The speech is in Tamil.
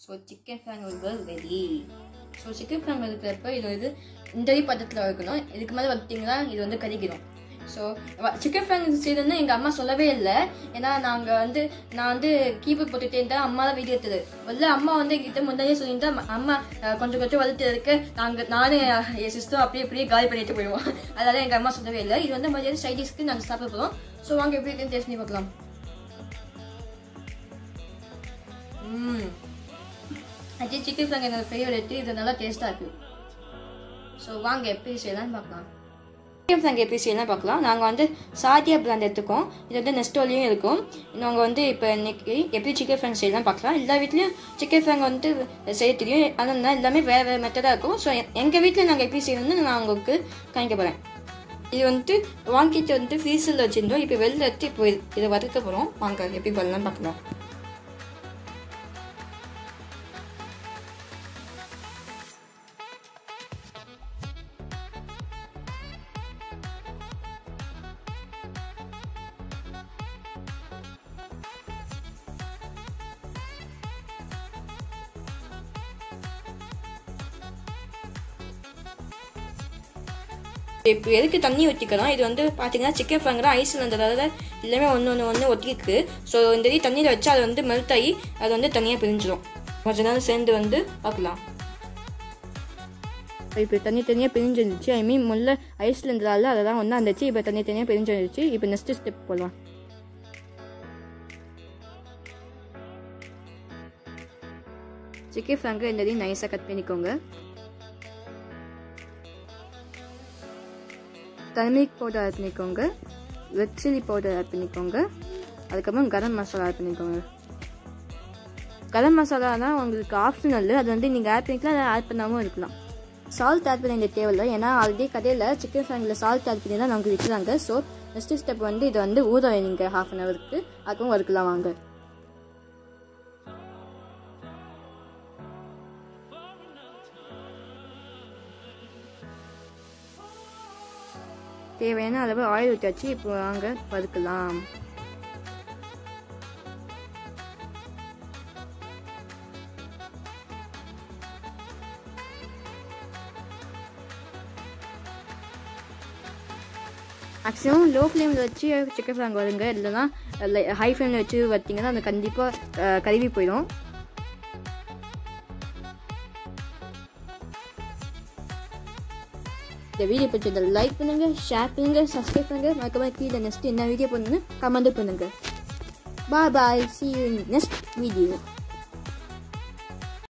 so chicken frank noodles ready so chicken frank இருக்கிறப்ப இது வந்து இந்த பதத்தில் இருக்கணும் இதுக்கு மேலே வந்துட்டிங்கன்னா இது வந்து கறிக்கிறோம் ஸோ சிக்கன் ஃபேங் செய்யணும்னு எங்கள் அம்மா சொல்லவே இல்லை ஏன்னா நாங்கள் வந்து நான் வந்து கீபோர்ட் போட்டுட்டே இருந்தால் அம்மா தான் வீடியோ எடுத்தது முதல்ல அம்மா வந்து எங்கிட்ட முன்னாடியே சொல்லியிருந்தா அம்மா- அம்மா அஹ், கொஞ்சம் கொஞ்சம் வளர்த்து இருக்கு நாங்கள் நானும் என் சிஸ்டரும் அப்படியே அப்படியே காலி பண்ணிட்டு போயிடுவோம் அதனால எங்கள் அம்மா சொல்லவே இல்லை இது வந்து மதியம் சைடிஸ்க்கு நாங்கள் சாப்பிட போகிறோம் ஸோ வாங்க எப்படி இருக்குன்னு டேஸ்ட் பண்ணி பார்க்கலாம் ம் அஜய் சிக்கன் ஃப்ரைங் என்னோட ஃபேவரெட் இது நல்லா டேஸ்ட்டாக இருக்குது ஸோ வாங்க எப்படி செய்யலாம்னு பார்க்கலாம் சிக்கன் ஃப்ரைங் எப்படி செய்யலாம் பார்க்கலாம் நாங்கள் வந்து சாதியா பிராண்ட் எடுத்துக்கோம் இது வந்து நெஸ்டோலையும் இருக்கும் நாங்கள் வந்து இப்போ இன்னைக்கு எப்படி சிக்கன் ஃப்ரைங் செய்யலாம் பார்க்கலாம் எல்லா வீட்லேயும் சிக்கன் ஃப்ரைங் வந்து செய்ய தெரியும் ஆனால் நான் எல்லாமே வேறு வேறு மெத்தடாக இருக்கும் ஸோ எங்கள் வீட்டில் நாங்கள் எப்படி செய்யணும்னு நான் உங்களுக்கு காமிக்க போகிறேன் இது வந்துட்டு வாங்கிட்டு வந்து ஃப்ரீசரில் வச்சுருந்தோம் இப்போ வெளில எடுத்து இப்போ இது- இதை வதக்க போகிறோம் வாங்க எப்படி பண்ணலாம் பார்க்கலாம் இப்போ எதுக்கு தண்ணி ஊற்றிக்கிறோம் இது வந்து பார்த்தீங்கன்னா சிக்கன் ஃப்ரைங்கில் ஐஸில் இருந்ததால எல்லாமே ஒன்று ஒன்று ஒன்று ஒட்டிருக்கு ஸோ இந்த இது தண்ணியில் வச்சு அது வந்து மெல்ட் ஆகி அது வந்து தனியாக பிரிஞ்சிடும் கொஞ்ச நேரம் சேர்ந்து வந்து பார்க்கலாம் இப்போ தண்ணி தனியாக பிரிஞ்சிருந்துச்சு ஐ மீன் முல்ல ஐஸில் இருந்ததால அதெல்லாம் ஒன்றா இருந்துச்சு இப்போ தண்ணி தனியாக பிரிஞ்சிருந்துச்சு இப்போ நெக்ஸ்ட் ஸ்டெப் போகலாம் சிக்கன் ஃப்ராங்கை இந்த நைஸாக கட் பண்ணிக்கோங்க டர்மரிக் பவுடர் ஆட் பண்ணிக்கோங்க ரெட் சில்லி பவுடர் ஆட் பண்ணிக்கோங்க அதுக்கப்புறம் கரம் மசாலா ஆட் பண்ணிக்கோங்க கரம் மசாலானா உங்களுக்கு ஆப்ஷனல் அது வந்து நீங்கள் ஆட் பண்ணிக்கலாம் அதை ஆட் பண்ணாமல் இருக்கலாம் சால்ட் ஆட் பண்ண வேண்டிய தேவையில்லை ஏன்னா ஆல்ரெடி கடையில் சிக்கன் ஃப்ரைங்கில் சால்ட் ஆட் பண்ணி தான் நமக்கு விற்கிறாங்க ஸோ நெக்ஸ்ட் ஸ்டெப் வந்து இதை வந்து ஊற வைங்க ஹாஃப் அன் ஹவருக்கு அதுவும் வறுக்கலாம் வாங்க தேவையான அளவு ஆயில் ஊற்றியாச்சு இப்போ வாங்க வறுக்கலாம் மேக்ஸிமம் லோ ஃப்ளேமில் வச்சு சிக்கன் ஃப்ராங் வருங்க இல்லைன்னா ஹை ஃப்ளேமில் வச்சு வச்சிங்கன்னா அது கண்டிப்பாக கருவி போயிடும் இந்த வீடியோ பிடிச்சதை லைக் பண்ணுங்க ஷேர் பண்ணுங்க சப்ஸ்கிரைப் பண்ணுங்க மறக்காம கீழே நெக்ஸ்ட் என்ன வீடியோ பண்ணுங்க கமெண்ட் பண்ணுங்க bye bye see you next video